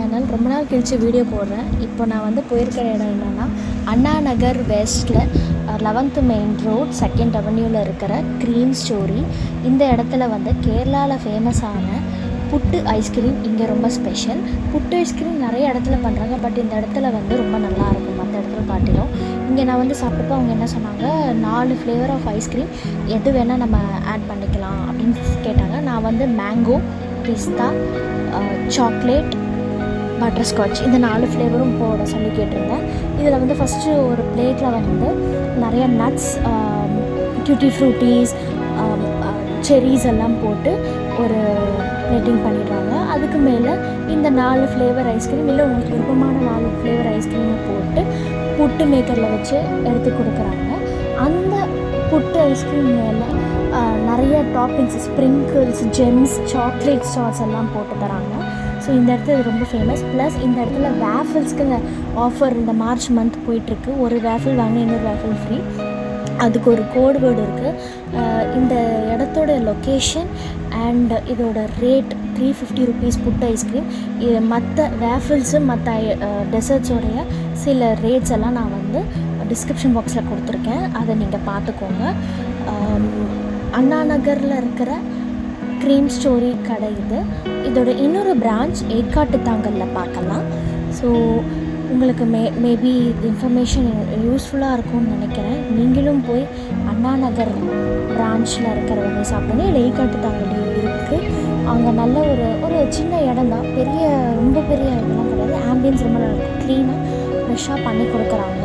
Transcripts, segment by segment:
channel ரொம்ப நாள் கழிச்சு வீடியோ போடுறேன் இப்போ நான் வந்து போயிருக்கிற இடம் என்னென்னா அண்ணா நகர் வெஸ்ட்டில் லெவன்த்து மெயின் ரோட் செகண்ட் அவென்யூவில் இருக்கிற க்ரீம் ஸ்டோரி இந்த இடத்துல வந்து கேரளாவில் ஃபேமஸான புட்டு ஐஸ்கிரீம் இங்கே ரொம்ப ஸ்பெஷல் புட்டு ஐஸ்கிரீம் நிறைய இடத்துல பண்ணுறாங்க பட் இந்த இடத்துல வந்து ரொம்ப நல்லா இருக்கும் மற்ற இடத்துல காட்டிலும் இங்கே நான் வந்து சாப்பிட்டப்போ அவங்க என்ன சொன்னாங்க நாலு ஃப்ளேவர் ஆஃப் ஐஸ்கிரீம் எது வேணால் நம்ம ஆட் பண்ணிக்கலாம் அப்படின்னு கேட்டாங்க நான் வந்து மேங்கோ பிஸ்தா சாக்லேட் பட்டர்ஸ்காட்ச் இந்த நாலு ஃப்ளேவரும் போட சொல்லி கேட்டிருந்தேன் இதில் வந்து ஃபஸ்ட்டு ஒரு பிளேட்டில் வந்து நிறைய நட்ஸ் டியூட்டி ஃப்ரூட்டீஸ் செரீஸ் எல்லாம் போட்டு ஒரு பிளேட்டிங் பண்ணிடுறாங்க அதுக்கு மேலே இந்த நாலு ஃப்ளேவர் ஐஸ்கிரீம் இல்லை உங்களுக்கு விருப்பமான நாலு ஃப்ளேவர் ஐஸ்கிரீமை போட்டு புட்டு மேக்கரில் வச்சு எடுத்து கொடுக்குறாங்க அந்த புட்டு ஐஸ்கிரீம் மேலே நிறைய toppings sprinkles gems chocolate stars எல்லாம் போட்டு தராங்க ஸோ இந்த இடத்துல இது ரொம்ப ஃபேமஸ் ப்ளஸ் இந்த இடத்துல வேஃபிள்ஸ்க்கு இந்த ஆஃபர் இந்த மார்ச் மந்த் போயிட்டுருக்கு ஒரு வேஃபிள் வாங்க இன்னொரு வேஃபிள் ஃப்ரீ அதுக்கு ஒரு கோடு வேர்டு இருக்குது இந்த இடத்தோட லொக்கேஷன் அண்ட் இதோட rate three fifty rupees puttu ice cream இது மற்ற வேஃபிள்ஸு மற்ற டெசர்ட்ஸோடைய சில ரேட்ஸ் எல்லாம் நான் வந்து டிஸ்கிரிப்ஷன் பாக்ஸில் கொடுத்துருக்கேன் அதை நீங்கள் பார்த்துக்கோங்க அண்ணா நகரில் இருக்கிற க்ரீம் ஸ்டோரி கடை இது இதோட இன்னொரு பிரான்ச் ஏற்காட்டு தாங்கலில் பார்க்கலாம் ஸோ உங்களுக்கு மே மேபி இது இன்ஃபர்மேஷன் யூஸ்ஃபுல்லாக இருக்கும்னு நினைக்கிறேன் நீங்களும் போய் அண்ணா நகர் பிரான்ச்சில் இருக்கிறவங்க சாப்பிடுங்க இல்லை ஏற்காட்டு தாங்கல் இருக்குது அங்கே நல்ல ஒரு ஒரு சின்ன இடம் தான் பெரிய ரொம்ப பெரிய இதெல்லாம் கிடையாது ஆம்பியன்ஸ் ரொம்ப நல்லா இருக்கும் க்ளீனாக ஃப்ரெஷ்ஷாக பண்ணி கொடுக்குறாங்க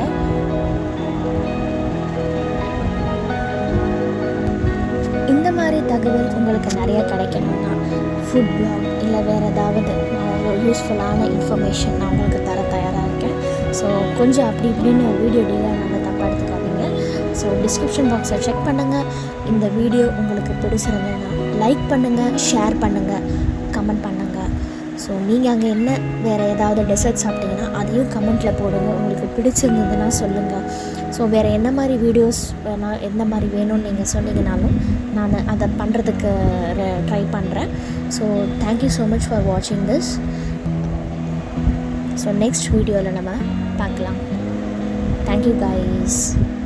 இந்த மாதிரி தகவல் உங்களுக்கு நிறைய கிடைக்கணும்னா ஃபுட் பிளாக் இல்லை வேறு ஏதாவது நான் ஒரு யூஸ்ஃபுல்லான இன்ஃபர்மேஷன் நான் உங்களுக்கு தர தயாராக இருக்கேன் ஸோ கொஞ்சம் அப்படி இப்படின்னு வீடியோ டிலே நல்லா தப்பாக எடுத்துக்காதீங்க ஸோ டிஸ்கிரிப்ஷன் பாக்ஸை செக் பண்ணுங்கள் இந்த வீடியோ உங்களுக்கு பிடிச்சிருந்ததுன்னா லைக் பண்ணுங்கள் ஷேர் பண்ணுங்கள் கமெண்ட் பண்ணுங்கள் ஸோ நீங்கள் அங்கே என்ன வேறு ஏதாவது டெசர்ட் சாப்பிட்டீங்கன்னா அதையும் கமெண்ட்டில் போடுங்க உங்களுக்கு பிடிச்சிருந்ததுன்னா சொல்லுங்கள் ஸோ வேறு என்ன மாதிரி வீடியோஸ் வேணால் எந்த மாதிரி வேணும்னு நீங்கள் சொன்னீங்கனாலும் நான் அதை பண்ணுறதுக்கு ட்ரை பண்ணுறேன் so thank you so much for வாட்சிங் திஸ் ஸோ நெக்ஸ்ட் வீடியோவில் நம்ம பார்க்கலாம் தேங்க்யூ கைஸ்